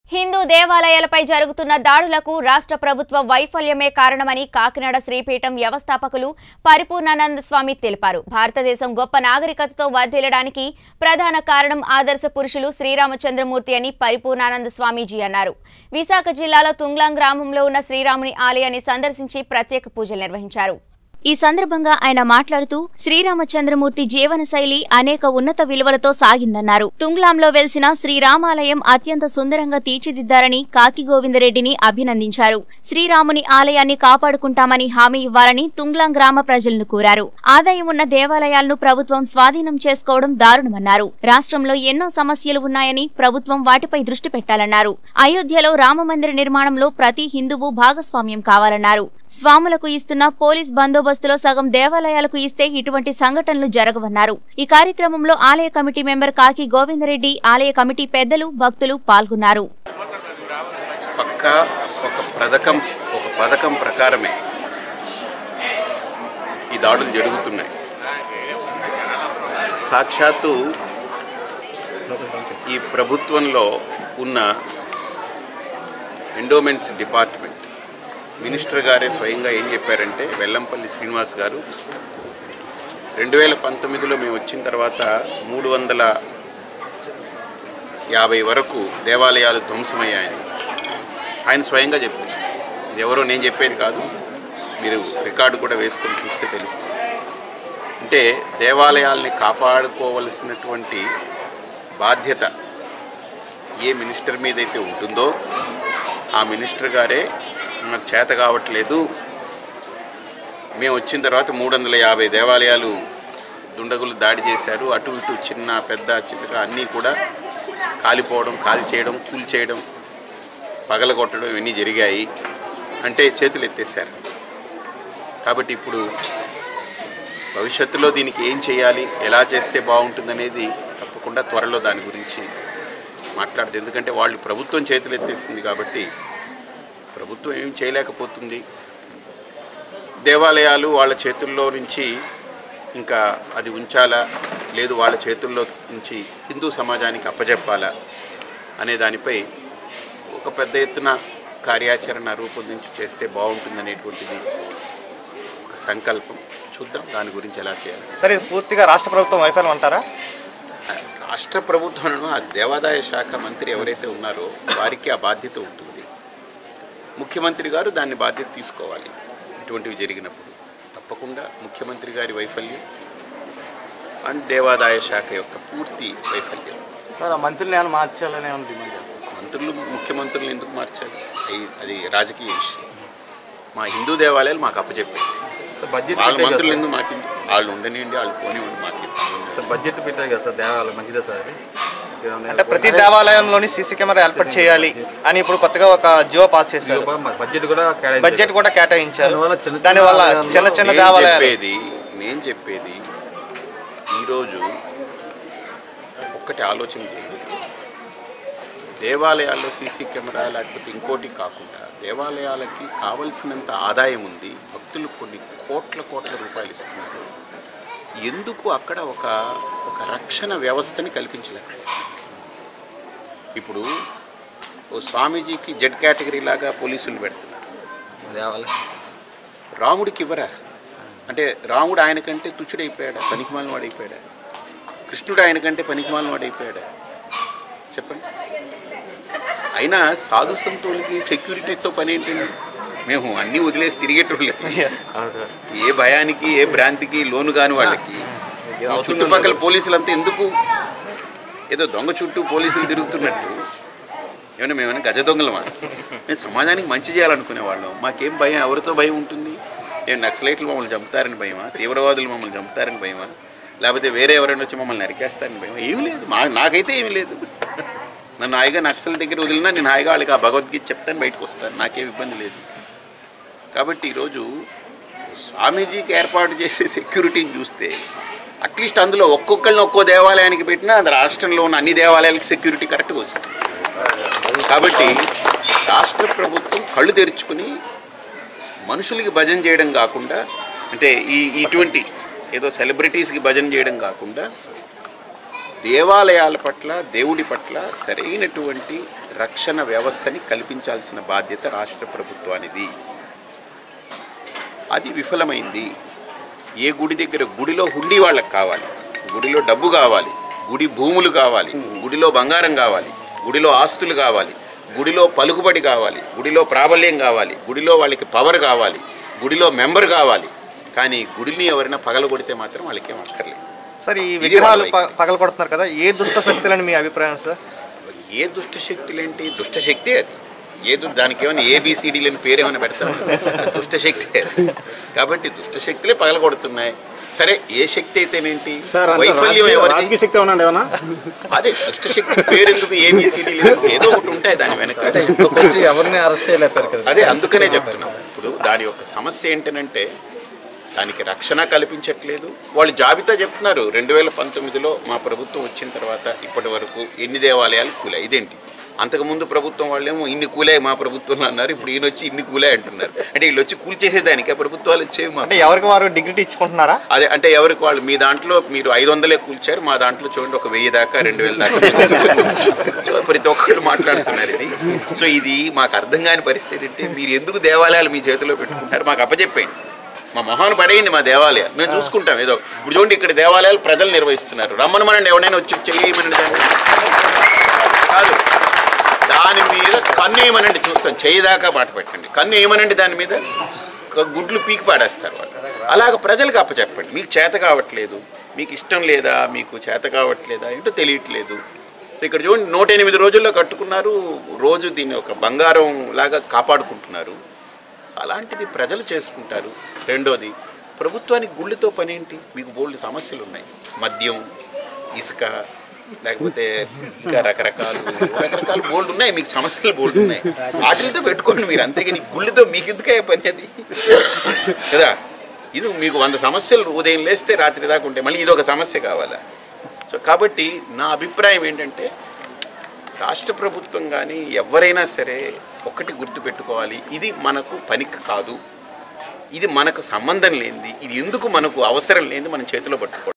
హిందూ దేవాలయాలపై జరుగుతున్న దాడులకు రాష్ట్ర ప్రభుత్వ వైఫల్యమే కారణమని కాకినాడ శ్రీపీఠం వ్యవస్థాపకులు పరిపూర్ణానంద స్వామి తెలిపారు భారతదేశం గొప్ప నాగరికతతో వర్ధిల్లడానికి ప్రధాన కారణం ఆదర్శ పురుషులు శ్రీరామచంద్రమూర్తి అని పరిపూర్ణానంద స్వామీజీ అన్నారు విశాఖ జిల్లాలో తుంగ్లాం గ్రామంలో ఉన్న శ్రీరాముని ఆలయాన్ని సందర్శించి ప్రత్యేక పూజలు నిర్వహించారు ఈ సందర్భంగా ఆయన మాట్లాడుతూ శ్రీరామచంద్రమూర్తి జీవన శైలి అనేక ఉన్నత విలువలతో సాగిందన్నారు తుంగ్లాంలో వెలిసిన శ్రీరామాలయం అత్యంత సుందరంగా తీర్చిదిద్దారని కాకి గోవిందరెడ్డిని అభినందించారు శ్రీరాముని ఆలయాన్ని కాపాడుకుంటామని హామీ ఇవ్వాలని తుంగ్లాం గ్రామ ప్రజలను కోరారు ఆదాయం ఉన్న దేవాలయాలను ప్రభుత్వం స్వాధీనం చేసుకోవడం దారుణమన్నారు రాష్ట్రంలో ఎన్నో సమస్యలు ఉన్నాయని ప్రభుత్వం వాటిపై దృష్టి పెట్టాలన్నారు అయోధ్యలో రామమందిర నిర్మాణంలో ప్రతి హిందువు భాగస్వామ్యం కావాలన్నారు స్వాములకు ఇస్తున్న పోలీస్ బందోబస్తులో సగం దేవాలయాలకు ఇస్తే ఇటువంటి సంఘటనలు జరగవన్నారు ఈ కార్యక్రమంలో ఆలయ కమిటీ మెంబర్ కాకి గోవిందరెడ్డి ఆలయ కమిటీ పెద్దలు భక్తులు పాల్గొన్నారు పక్కా ఒక పథకం ఒక పథకం ప్రకారమే ఈ దాడులు జరుగుతున్నాయి సాక్షాత్తు ఈ ప్రభుత్వంలో ఉన్న ఎండోమెంట్స్ డిపార్ట్మెంట్ మినిస్టర్ గారే స్వయంగా ఏం చెప్పారంటే వెల్లంపల్లి శ్రీనివాస్ గారు రెండు వేల పంతొమ్మిదిలో మేము వచ్చిన తర్వాత మూడు వందల యాభై వరకు దేవాలయాలు ధ్వంసమయ్యాయని ఆయన స్వయంగా చెప్పారు ఇది ఎవరో నేను చెప్పేది కాదు మీరు రికార్డు కూడా వేసుకొని చూస్తే తెలుస్తుంది అంటే దేవాలయాల్ని కాపాడుకోవలసినటువంటి బాధ్యత ఏ మినిస్టర్ మీద అయితే ఉంటుందో ఆ మినిస్టర్ గారే నాకు చేత కావట్లేదు మేము వచ్చిన తర్వాత మూడు వందల యాభై దేవాలయాలు దుండగులు దాడి చేశారు అటు ఇటు చిన్న పెద్ద చితక అన్నీ కూడా కాలిపోవడం కాల్ చేయడం కూల్ చేయడం పగలగొట్టడం ఇవన్నీ జరిగాయి అంటే చేతులు ఎత్తేసారు కాబట్టి ఇప్పుడు భవిష్యత్తులో దీనికి ఏం చేయాలి ఎలా చేస్తే బాగుంటుందనేది తప్పకుండా త్వరలో దాని గురించి మాట్లాడుతుంది ఎందుకంటే వాళ్ళు ప్రభుత్వం చేతులు ఎత్తేసింది కాబట్టి ప్రభుత్వం ఏం చేయలేకపోతుంది దేవాలయాలు వాళ్ళ చేతుల్లో నుంచి ఇంకా అది ఉంచాలా లేదు వాళ్ళ చేతుల్లో నుంచి హిందూ సమాజానికి అప్పజెప్పాలా అనే దానిపై ఒక పెద్ద ఎత్తున కార్యాచరణ రూపొందించి చేస్తే బాగుంటుందనేటువంటిది ఒక సంకల్పం చూద్దాం దాని గురించి ఎలా చేయాలి సరే ఇది పూర్తిగా రాష్ట్ర ప్రభుత్వం వైఫల్యం అంటారా రాష్ట్ర ప్రభుత్వంలో ఆ దేవాదాయ శాఖ మంత్రి ఎవరైతే ఉన్నారో వారికి ఆ బాధ్యత ఉంటుంది ముఖ్యమంత్రి గారు దాన్ని బాధ్యత తీసుకోవాలి ఇటువంటివి జరిగినప్పుడు తప్పకుండా ముఖ్యమంత్రి గారి వైఫల్యం అండ్ దేవాదాయ శాఖ యొక్క పూర్తి వైఫల్యం సార్ ఆ మంత్రులు ఏమైనా మార్చాలని ఏమైనా డిమాండ్ చేస్తారు మంత్రులు ముఖ్యమంత్రులు ఎందుకు మార్చాలి అయి- అది రాజకీయ విషయం మా హిందూ దేవాలయాలు మాకు అప్పచెప్పాయి సార్ బడ్జెట్ వాళ్ళ పెట్టాయి కదా మంత్రులు సార్. ఎందుకు మాకు వాళ్ళు ఉండనివ్వండి వాళ్ళు పోనివ్వండి మాకు ఇది సంబంధం లేదు. సార్ బడ్జెట్ పెట్టాయి కదా సార్ దేవాలయం మంచిదే సార్ అది ఏమన్నా అంటే ప్రతి దేవాలయంలోని సీసీ కెమెరా ఏర్పాటు చేయాలి అని ఇప్పుడు కొత్తగా ఒక జియో పాస్ చేశారు బడ్జెట్ కూడా కేటాయించారు. బడ్జెట్ కూడా కేటాయించారు దానివల్ల చిన్న చిన్న దానివల్ల ఆలయాల్లో చిన్న చిన్న నేను దేవాలయాలు చెప్పేది నేను చెప్పేది ఈరోజు ఒక్కటి ఆలోచన చేయండి దేవాలయాల్లో సీసీ కెమెరా లేకపోతే ఇంకోటి కాకుండా దేవాలయాలకి కావలసినంత ఆదాయం ఉంది భక్తులు కొన్ని కోట్ల కోట్ల రూపాయలు ఇస్తున్నారు ఎందుకు అక్కడ ఒక ఒక రక్షణ వ్యవస్థని కల్పించలేదు ఇప్పుడు ఓ స్వామీజీకి జెడ్ కేటగిరీ లాగా పోలీసులు పెడుతున్నారు దేవాలయం రాముడికి ఇవ్వరా అంటే రాముడు ఆయన కంటే తుచ్చుడైపోయాడా పనికిమాలిన వాడైపోయాడా కృష్ణుడు ఆయన కంటే పనికిమాలిన వాడైపోయాడా చెప్పండి అయినా సాధు సంతులకి సెక్యూరిటీతో పని ఏంటండి మేము అన్నీ వదిలేసి తిరిగేటోళ్ళకి అవును సార్ ఏ భయానికి ఏ భ్రాంతికి లోను కాని వాళ్ళకి ఈ చుట్టుపక్కల పోలీసులంతా ఎందుకు ఏదో దొంగ చుట్టూ పోలీసులు తిరుగుతున్నట్టు ఏమైనా మేమైనా గజ దొంగలమా మేము సమాజానికి మంచి చేయాలనుకునే వాళ్ళం మాకేం భయం ఎవరితో భయం ఉంటుంది ఏం నక్సలైట్లు మమ్మల్ని చంపుతారని భయమా తీవ్రవాదులు మమ్మల్ని చంపుతారని భయమా లేకపోతే వేరే ఎవరైనా వచ్చి మమ్మల్ని నరికేస్తారని భయమా ఏమీ లేదు మా నాకైతే ఏమీ లేదు నన్ను హాయిగా నక్సల్ దగ్గర వదిలినా నేను హాయిగా వాళ్ళకి ఆ భగవద్గీత చెప్తాను బయటకు వస్తాను నాకేం ఇబ్బంది లేదు కాబట్టి ఈరోజు స్వామీజీకి ఏర్పాటు చేసే సెక్యూరిటీని చూస్తే అట్లీస్ట్ అందులో ఒక్కొక్కరిని ఒక్కో దేవాలయానికి పెట్టినా అది రాష్ట్రంలో ఉన్న అన్ని దేవాలయాలకి సెక్యూరిటీ కరెక్ట్గా వస్తుంది కాబట్టి రాష్ట్ర ప్రభుత్వం కళ్ళు తెరుచుకుని మనుషులకి భజన చేయడం కాకుండా అంటే ఈ ఇటువంటి ఏదో సెలబ్రిటీస్కి భజన చేయడం కాకుండా దేవాలయాల పట్ల దేవుడి పట్ల సరైనటువంటి రక్షణ వ్యవస్థని కల్పించాల్సిన బాధ్యత రాష్ట్ర ప్రభుత్వానిది అది విఫలమైంది ఏ గుడి దగ్గర గుడిలో హుండీ వాళ్ళకి కావాలి గుడిలో డబ్బు కావాలి గుడి భూములు కావాలి గుడిలో బంగారం కావాలి గుడిలో ఆస్తులు కావాలి గుడిలో పలుకుబడి కావాలి గుడిలో ప్రాబల్యం కావాలి గుడిలో వాళ్ళకి పవర్ కావాలి గుడిలో మెంబర్ కావాలి కానీ గుడిని ఎవరైనా పగలగొడితే మాత్రం వాళ్ళకి ఏం అక్కర్లేదు సార్ ఈ ఇది విగ్రహాలు వాళ్ళ ప- పగలగొడుతున్నారు కదా ఏ దుష్ట శక్తులని మీ అభిప్రాయం సార్ ఏ దుష్టశక్తులేంటి దుష్టశక్తి అది ఏదో దానికి ఏమైనా ఏబిసిడీలని పేరు ఏమైనా పెడతాం దుష్టశక్తి అది కాబట్టి దుష్టశక్తులే పగలగొడుతున్నాయి సరే ఏ శక్తి అయితేనేంటి సార్ అంటే వైఫల్యం రాజకీయ ఎవరిది రాజకీయ శక్తి ఏమన్నా ఏమన్నా అదే దుష్టశక్తి పేరు ఎందుకు ఏబిసిడీ లేదు ఏదో ఒకటి ఉంటాయి దాని వెనక ఇప్పుడు కొంచెం ఎవరిని అరెస్ట్ చేయలేపారు కదా అదే అందుకనే చెప్తున్నాం ఇప్పుడు దాని యొక్క సమస్య ఏంటనంటే దానికి రక్షణ కల్పించట్లేదు వాళ్ళు జాబితా చెప్తున్నారు రెండు వేల పంతొమ్మిదిలో మా ప్రభుత్వం వచ్చిన తర్వాత ఇప్పటి వరకు ఎన్ని దేవాలయాలు కూలాయి ఇదేంటి అంతకుముందు ప్రభుత్వం వాళ్ళేమో ఇన్ని కూలాయి మా ప్రభుత్వంలో అన్నారు ఇప్పుడు ఈయన వచ్చి ఇన్ని కూలాయి అంటున్నారు అంటే వీళ్ళు వచ్చి కూల్చేసేదానికి ఆ ప్రభుత్వాలు వచ్చేవి మా అంటే ఎవరికి వారు డిగ్నిటీ ఇచ్చుకుంటున్నారా అదే అంటే ఎవరికి వాళ్ళు మీ దాంట్లో మీరు ఐదు వందలే కూల్చారు మా దాంట్లో చూడండి ఒక వెయ్యి దాకా రెండు వేల దాకా సో ప్రతి ఒక్కళ్ళు మాట్లాడుతున్నారు ఇది సో ఇది మాకు అర్థం కాని పరిస్థితి అంటే మీరు ఎందుకు దేవాలయాలు మీ చేతిలో పెట్టుకుంటారు మాకు అప్పచెప్పేయండి మా మొహాన్ని పడేయండి మా దేవాలయాలు మేము చూసుకుంటాం ఏదో ఇప్పుడు చూడండి ఇక్కడ దేవాలయాలు ప్రజలు నిర్వహిస్తున్నారు రమ్మనమనండి ఎవరైనా వచ్చి చేయమనండి దాన్ని కాదు దాని మీద కన్ను ఏమనండి చూస్తాం చేయి దాకా మాట పెట్టండి కన్ను ఏమనండి దాని మీద ఒక గుడ్లు పీకి పాడేస్తారు వాళ్ళు అలాగ ప్రజలకు అప్పచెప్పండి మీకు చేత కావట్లేదు మీకు ఇష్టం లేదా మీకు చేత కావట్లేదా ఏంటో తెలియట్లేదు ఇక్కడ చూడండి నూట ఎనిమిది రోజుల్లో కట్టుకున్నారు రోజు దీన్ని ఒక బంగారం లాగా కాపాడుకుంటున్నారు అలాంటిది ప్రజలు చేసుకుంటారు రెండోది ప్రభుత్వానికి గుళ్ళతో పని ఏంటి మీకు బోల్డ్ సమస్యలు ఉన్నాయి మద్యం ఇసుక లేకపోతే ఇంకా రకరకాలు రకరకాల బోల్డ్ ఉన్నాయి మీకు సమస్యలు బోల్డ్ ఉన్నాయి వాటితో పెట్టుకోండి మీరు అంతేగాని గుళ్ళతో మీకు ఎందుకే పని అది కదా ఇది మీకు వంద సమస్యలు ఉదయం లేస్తే రాత్రి దాకా ఉంటాయి మళ్ళీ ఇది ఒక సమస్య కావాలా సో కాబట్టి నా అభిప్రాయం ఏంటంటే రాష్ట్ర ప్రభుత్వం కానీ ఎవరైనా సరే ఒకటి గుర్తుపెట్టుకోవాలి ఇది మనకు పనికి కాదు ఇది మనకు సంబంధం లేనిది ఇది ఎందుకు మనకు అవసరం లేనిది మనం చేతిలో పట్టుకోవాలి